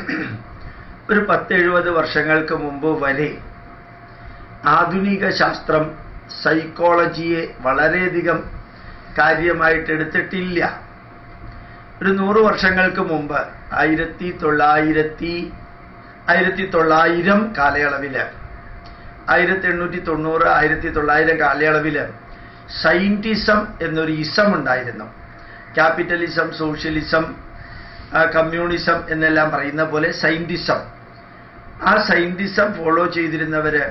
ഒരു പത്ത് എഴുപത് വർഷങ്ങൾക്ക് മുമ്പ് വരെ ആധുനിക ശാസ്ത്രം സൈക്കോളജിയെ വളരെയധികം കാര്യമായിട്ട് എടുത്തിട്ടില്ല ഒരു നൂറ് വർഷങ്ങൾക്ക് മുമ്പ് ആയിരത്തി തൊള്ളായിരത്തി ആയിരത്തി തൊള്ളായിരം കാലയളവില് ആയിരത്തി എണ്ണൂറ്റി തൊണ്ണൂറ് ആയിരത്തി തൊള്ളായിരം കാലയളവില് സയന്റിസം എന്നൊരു ഇസം ഉണ്ടായിരുന്നു ക്യാപിറ്റലിസം സോഷ്യലിസം ആ, കമ്മ്യൂണിസം എന്നെല്ലാം പറയുന്ന പോലെ സയന്റിസം ആ സയന്റിസം ഫോളോ ചെയ്തിരുന്നവര്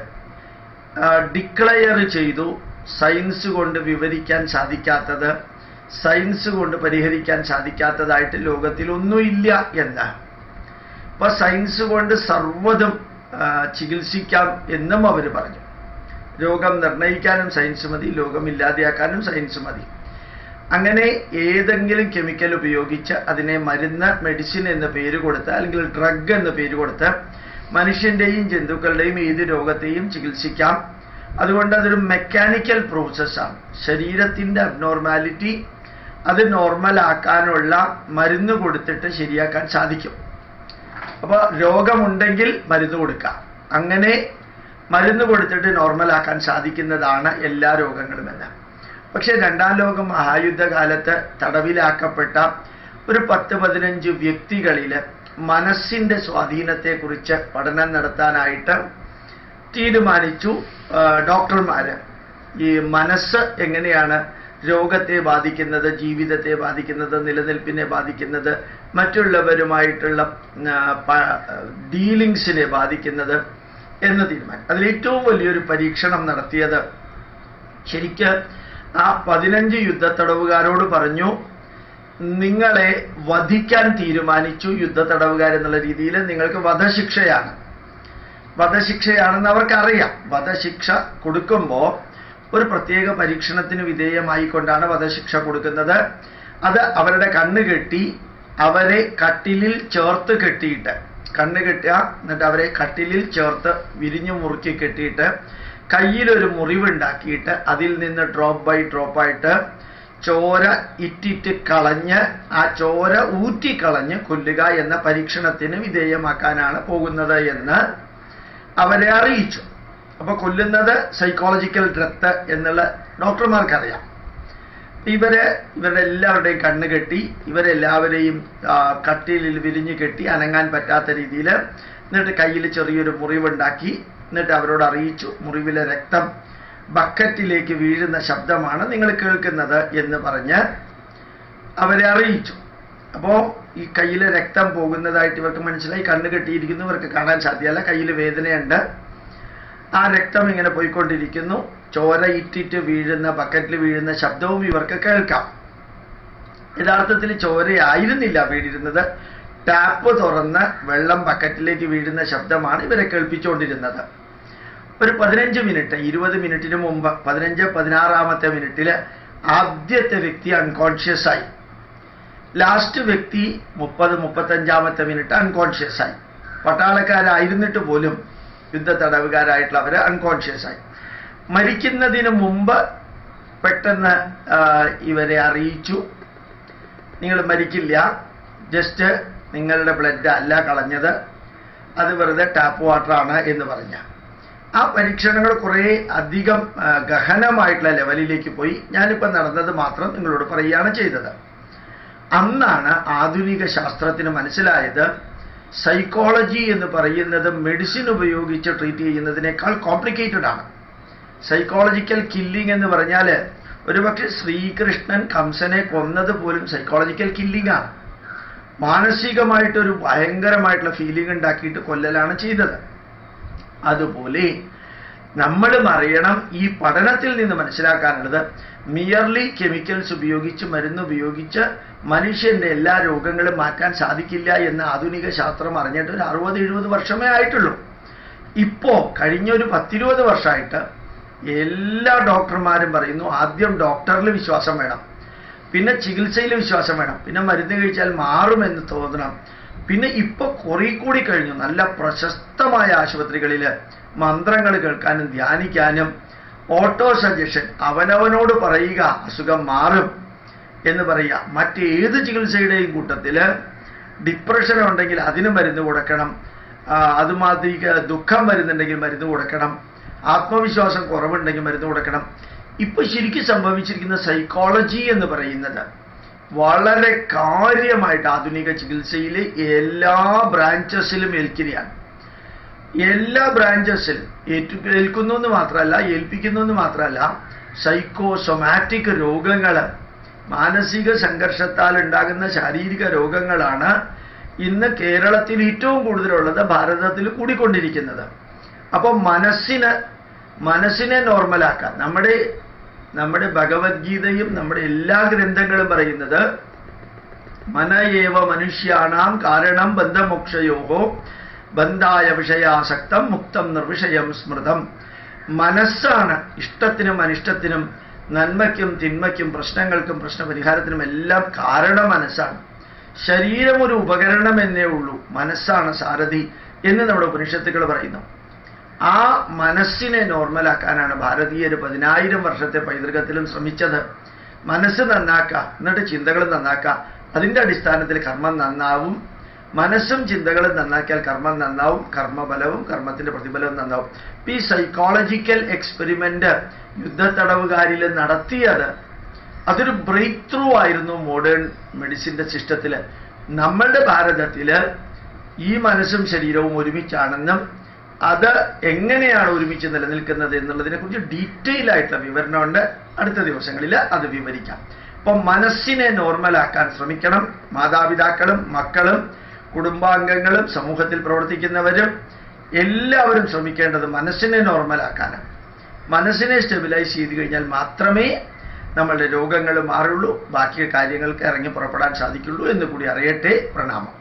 ഡിക്ലയർ ചെയ്തു സയൻസ് കൊണ്ട് വിവരിക്കാൻ സാധിക്കാത്തത് സയൻസ് കൊണ്ട് പരിഹരിക്കാൻ സാധിക്കാത്തതായിട്ട് ലോകത്തിൽ ഒന്നുമില്ല എന്ന് അപ്പൊ സയൻസ് കൊണ്ട് സർവ്വതും ആ, ചികിത്സിക്കാം എന്നും അവർ പറഞ്ഞു രോഗം നിർണയിക്കാനും സയൻസ് മതി രോഗം ഇല്ലാതെയാക്കാനും സയൻസ് മതി അങ്ങനെ ഏതെങ്കിലും കെമിക്കൽ ഉപയോഗിച്ച് അതിനെ മരുന്ന് മെഡിസിൻ എന്ന പേര് കൊടുത്ത് അല്ലെങ്കിൽ ഡ്രഗ് എന്ന പേര് കൊടുത്ത് മനുഷ്യന്റെയും ജന്തുക്കളുടെയും ഏത് രോഗത്തെയും ചികിത്സിക്കാം അതുകൊണ്ട് അതൊരു മെക്കാനിക്കൽ പ്രോസസ്സാണ് ശരീരത്തിന്റെ അബ്നോർമാലിറ്റി അത് നോർമൽ ആക്കാനുള്ള മരുന്ന് കൊടുത്തിട്ട് ശരിയാക്കാൻ സാധിക്കും അപ്പോൾ രോഗമുണ്ടെങ്കിൽ മരുന്ന് കൊടുക്കാം അങ്ങനെ മരുന്ന് കൊടുത്തിട്ട് നോർമൽ ആക്കാൻ സാധിക്കുന്നതാണ് എല്ലാ രോഗങ്ങളുമെന്ന് പക്ഷെ രണ്ടാം ലോക മഹായുദ്ധകാലത്ത് തടവിലാക്കപ്പെട്ട ഒരു പത്ത് പതിനഞ്ച് വ്യക്തികളിൽ മനസ്സിന്റെ സ്വാധീനത്തെക്കുറിച്ച് പഠനം നടത്താനായിട്ട് തീരുമാനിച്ചു ആ, ഡോക്ടർമാര് ഈ മനസ്സ് എങ്ങനെയാണ് രോഗത്തെ ബാധിക്കുന്നത് ജീവിതത്തെ ബാധിക്കുന്നത് നിലനിൽപ്പിനെ ബാധിക്കുന്നത് മറ്റുള്ളവരുമായിട്ടുള്ള ഡീലിങ്സിനെ ബാധിക്കുന്നത് എന്ന് തീരുമാനം അതിൽ ഏറ്റവും വലിയൊരു പരീക്ഷണം നടത്തിയത് ശരിക്ക് ആ പതിനഞ്ച് യുദ്ധത്തടവുകാരോട് പറഞ്ഞു നിങ്ങളെ വധിക്കാൻ തീരുമാനിച്ചു യുദ്ധത്തടവുകാരെന്നുള്ള രീതിയിൽ നിങ്ങൾക്ക് വധശിക്ഷയാണ് വധശിക്ഷയാണെന്ന് അവർക്കറിയാം വധശിക്ഷ കൊടുക്കുമ്പോൾ ഒരു പ്രത്യേക പരീക്ഷണത്തിന് വിധേയമായിക്കൊണ്ടാണ് വധശിക്ഷ കൊടുക്കുന്നത് അത് അവരുടെ കണ്ണ് കെട്ടി അവരെ കട്ടിലിൽ ചേർത്ത് കെട്ടിയിട്ട് കണ്ണ് കെട്ടുക എന്നിട്ട് അവരെ കട്ടിലിൽ ചേർത്ത് വിരിഞ്ഞു മുറുക്കി കെട്ടിയിട്ട് കയ്യിലൊരു മുറിവുണ്ടാക്കിയിട്ട് അതിൽ നിന്ന് ഡ്രോപ്പ് ബൈ ഡ്രോപ്പായിട്ട് ചോര ഇറ്റിറ്റ് കളഞ്ഞ് ആ ചോര ഊറ്റിക്കളഞ്ഞ് കൊല്ലുക എന്ന പരീക്ഷണത്തിന് വിധേയമാക്കാനാണ് പോകുന്നത് എന്ന് അവരെ അറിയിച്ചു അപ്പൊ കൊല്ലുന്നത് സൈക്കോളജിക്കൽ ഡെത്ത് എന്നുള്ള ഡോക്ടർമാർക്കറിയാം ഇവര് ഇവരുടെ എല്ലാവരുടെയും കണ്ണ് കെട്ടി ഇവരെല്ലാവരെയും ആ, കട്ടിലിൽ വിരിഞ്ഞു കെട്ടി അനങ്ങാൻ പറ്റാത്ത രീതിയിൽ എന്നിട്ട് കയ്യിൽ ചെറിയൊരു മുറിവുണ്ടാക്കി എന്നിട്ട് അവരോട് അറിയിച്ചു മുറിവിലെ രക്തം ബക്കറ്റിലേക്ക് വീഴുന്ന ശബ്ദമാണ് നിങ്ങൾ കേൾക്കുന്നത് എന്ന് പറഞ്ഞ് അവരെ അറിയിച്ചു അപ്പോ ഈ കയ്യിലെ രക്തം പോകുന്നതായിട്ട് ഇവർക്ക് മനസ്സിലായി കണ്ണ് കെട്ടിയിരിക്കുന്നു ഇവർക്ക് കാണാൻ സാധ്യമല്ല കയ്യിൽ വേദനയുണ്ട് ആ രക്തം ഇങ്ങനെ പോയിക്കൊണ്ടിരിക്കുന്നു ചോര ഇറ്റിറ്റ് വീഴുന്ന ബക്കറ്റിൽ വീഴുന്ന ശബ്ദവും ഇവർക്ക് കേൾക്കാം യഥാർത്ഥത്തിൽ ചോരയായിരുന്നില്ല വീണിരുന്നത് ടാപ്പ് തുറന്ന് വെള്ളം ബക്കറ്റിലേക്ക് വീഴുന്ന ശബ്ദമാണ് ഇവരെ കേൾപ്പിച്ചുകൊണ്ടിരുന്നത് ഒരു പതിനഞ്ച് മിനിറ്റ് ഇരുപത് മിനിറ്റിന് മുമ്പ് പതിനഞ്ച് പതിനാറാമത്തെ മിനിറ്റിൽ ആദ്യത്തെ വ്യക്തി അൺകോൺഷ്യസ് ആയി ലാസ്റ്റ് വ്യക്തി മുപ്പത് മുപ്പത്തഞ്ചാമത്തെ മിനിറ്റ് അൺകോൺഷ്യസ് ആയി പട്ടാളക്കാരായിരുന്നിട്ട് പോലും യുദ്ധ തടവുകാരായിട്ടുള്ള അവർ അൺകോൺഷ്യസ് ആയി മരിക്കുന്നതിന് മുമ്പ് പെട്ടെന്ന് ആ, ഇവരെ അറിയിച്ചു നിങ്ങൾ മരിക്കില്ല ജസ്റ്റ് നിങ്ങളുടെ ബ്ലഡ് അല്ല കളഞ്ഞത് അത് വെറുതെ ടാപ്പ് വാട്ടറാണ് എന്ന് പറഞ്ഞ ആ പരീക്ഷണങ്ങൾ കുറേ അധികം ആ, ഗഹനമായിട്ടുള്ള ലെവലിലേക്ക് പോയി ഞാനിപ്പോൾ നടന്നത് മാത്രം നിങ്ങളോട് പറയുകയാണ് ചെയ്തത് അന്നാണ് ആധുനിക ശാസ്ത്രത്തിന് മനസ്സിലായത് സൈക്കോളജി എന്ന് പറയുന്നത് മെഡിസിൻ ഉപയോഗിച്ച് ട്രീറ്റ് ചെയ്യുന്നതിനേക്കാൾ കോംപ്ലിക്കേറ്റഡ് ആണ് സൈക്കോളജിക്കൽ കില്ലിംഗ് എന്ന് പറഞ്ഞാൽ ഒരുപക്ഷെ ശ്രീകൃഷ്ണൻ കംസനെ കൊന്നത് പോലും സൈക്കോളജിക്കൽ കില്ലിംഗ് ആണ് മാനസികമായിട്ടൊരു ഭയങ്കരമായിട്ടുള്ള ഫീലിംഗ് ഉണ്ടാക്കിയിട്ട് കൊല്ലലാണ് ചെയ്തത് അതുപോലെ നമ്മളും അറിയണം ഈ പഠനത്തിൽ നിന്ന് മനസ്സിലാക്കാനുള്ളത് മിയർലി കെമിക്കൽസ് ഉപയോഗിച്ച് മരുന്ന് ഉപയോഗിച്ച് മനുഷ്യന്റെ എല്ലാ രോഗങ്ങളും മാറ്റാൻ സാധിക്കില്ല എന്ന് ആധുനിക ശാസ്ത്രം അറിഞ്ഞിട്ട് ഒരു അറുപത് എഴുപത് വർഷമേ ആയിട്ടുള്ളൂ ഇപ്പോ കഴിഞ്ഞ ഒരു പത്തിരുപത് വർഷമായിട്ട് എല്ലാ ഡോക്ടർമാരും പറയുന്നു ആദ്യം ഡോക്ടറിൽ വിശ്വാസം വേണം പിന്നെ ചികിത്സയിൽ വിശ്വാസം വേണം പിന്നെ മരുന്ന് കഴിച്ചാൽ മാറുമെന്ന് തോന്നണം പിന്നെ ഇപ്പൊ കുറെ കൂടി കഴിഞ്ഞു നല്ല പ്രശസ്തമായ ആശുപത്രികളിൽ മന്ത്രങ്ങൾ കേൾക്കാനും ധ്യാനിക്കാനും ഓട്ടോ സജഷൻ അവനവനോട് പറയുക അസുഖം മാറും എന്ന് പറയുക മറ്റേത് ചികിത്സയുടെയും കൂട്ടത്തില് ഡിപ്രഷൻ ഉണ്ടെങ്കിൽ അതിന് മരുന്ന് കൊടുക്കണം ആ, അതുമാതിരി ദുഃഖം വരുന്നുണ്ടെങ്കിൽ മരുന്ന് കൊടുക്കണം ആത്മവിശ്വാസം കുറവുണ്ടെങ്കിൽ മരുന്ന് കൊടുക്കണം ഇപ്പൊ ശരിക്കും സംഭവിച്ചിരിക്കുന്ന സൈക്കോളജി എന്ന് പറയുന്നത് വളരെ കാര്യമായിട്ട് ആധുനിക ചികിത്സയിലെ എല്ലാ ബ്രാഞ്ചസിലും ഏൽക്കുകയാണ് എല്ലാ ബ്രാഞ്ചസിലും ഏറ്റു ഏൽക്കുന്നു എന്ന് മാത്രമല്ല ഏൽപ്പിക്കുന്നു എന്ന് മാത്രമല്ല സൈക്കോസൊമാറ്റിക് രോഗങ്ങൾ മാനസിക സംഘർഷത്താൽ ഉണ്ടാകുന്ന ശാരീരിക രോഗങ്ങളാണ് ഇന്ന് കേരളത്തിൽ ഏറ്റവും കൂടുതലുള്ളത് ഭാരതത്തിൽ കൂടിക്കൊണ്ടിരിക്കുന്നത് അപ്പോൾ മനസ്സിന് മനസ്സിനെ നോർമലാക്കാൻ നമ്മുടെ നമ്മുടെ ഭഗവത്ഗീതയും നമ്മുടെ എല്ലാ ഗ്രന്ഥങ്ങളും പറയുന്നത് മനയേവ മനുഷ്യാണാം കാരണം ബന്ധമോക്ഷയോഹോ ബന്ധായ വിഷയാസക്തം മുക്തം നിർവിഷയം സ്മൃതം മനസ്സാണ് ഇഷ്ടത്തിനും അനിഷ്ടത്തിനും നന്മയ്ക്കും തിന്മയ്ക്കും പ്രശ്നങ്ങൾക്കും പ്രശ്നപരിഹാരത്തിനും എല്ലാം കാരണം മനസ്സാണ് ശരീരം ഒരു ഉപകരണം എന്നേ ഉള്ളൂ മനസ്സാണ് സാരഥി എന്ന് നമ്മുടെ ഉപനിഷത്തുകൾ പറയുന്നു ആ മനസ്സിനെ നോർമലാക്കാനാണ് ഭാരതീയർ പതിനായിരം വർഷത്തെ പൈതൃകത്തിലും ശ്രമിച്ചത് മനസ്സ് നന്നാക്കുക എന്നിട്ട് ചിന്തകൾ നന്നാക്കുക അതിൻ്റെ അടിസ്ഥാനത്തിൽ കർമ്മം നന്നാവും മനസ്സും ചിന്തകളും നന്നാക്കിയാൽ കർമ്മം നന്നാവും കർമ്മഫലവും കർമ്മത്തിന്റെ പ്രതിഫലവും നന്നാവും ഇപ്പൊ ഈ സൈക്കോളജിക്കൽ എക്സ്പെരിമെന്റ് യുദ്ധത്തടവുകാരിൽ നടത്തിയത് അതൊരു ബ്രേക്ക് ത്രൂ ആയിരുന്നു മോഡേൺ മെഡിസിന്റെ സിസ്റ്റത്തിൽ നമ്മളുടെ ഭാരതത്തിൽ ഈ മനസ്സും ശരീരവും ഒരുമിച്ചാണെന്നും അത് എങ്ങനെയാണ് ഒരുമിച്ച് നിലനിൽക്കുന്നത് എന്നുള്ളതിനെ കുറിച്ച് ഡീറ്റെയിൽ ആയിട്ടുള്ള വിവരണമുണ്ട് അടുത്ത ദിവസങ്ങളിൽ അത് വിവരിക്കാം അപ്പം മനസ്സിനെ നോർമലാക്കാൻ ശ്രമിക്കണം മാതാപിതാക്കളും മക്കളും കുടുംബാംഗങ്ങളും സമൂഹത്തിൽ പ്രവർത്തിക്കുന്നവരും എല്ലാവരും ശ്രമിക്കേണ്ടത് മനസ്സിനെ നോർമലാക്കാനാണ് മനസ്സിനെ സ്റ്റെബിലൈസ് ചെയ്ത് കഴിഞ്ഞാൽ മാത്രമേ നമ്മളുടെ രോഗങ്ങൾ മാറുള്ളൂ ബാക്കി കാര്യങ്ങൾക്ക് ഇറങ്ങി പുറപ്പെടാൻ സാധിക്കുള്ളൂ എന്ന് കൂടി അറിയട്ടെ പ്രണാമം